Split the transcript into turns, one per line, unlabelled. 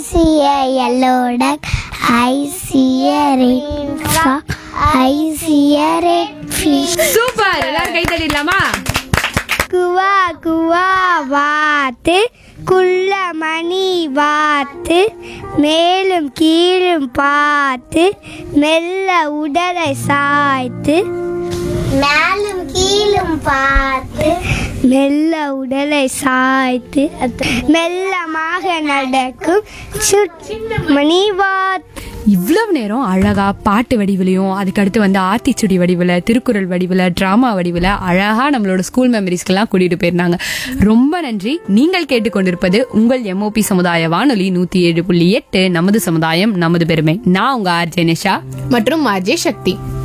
see a yellow duck. I see a red frog. I see a red fish.
Super எல்லாரும் கை தட்டிடலாமா
குவா குவா வாத்து குள்ள மணி வாத்து மேலும் கீழும் பார்த்து மெல்ல உடலை சாய்த்து மேலும் கீழும் பார்த்து மெல்ல உடலை சாய்த்து மெல்லமாக நடக்கும் மணி வாத்து
இவ்வளவு நேரம் அழகா பாட்டு வடிவிலையும் அதுக்கடுத்து வந்து ஆத்திச்சுடி வடிவில் திருக்குறள் வடிவில் டிராமா வடிவில் அழகா நம்மளோட ஸ்கூல் மெமரிஸ்க்கெல்லாம் கூட்டிட்டு போயிருந்தாங்க ரொம்ப நன்றி நீங்கள் கேட்டுக்கொண்டிருப்பது உங்கள் எம்ஓபி சமுதாய வானொலி நூத்தி ஏழு புள்ளி எட்டு நமது சமுதாயம் நமது பெருமை நான் உங்க ஆர்ஜே நிஷா
மற்றும் அஜய் சக்தி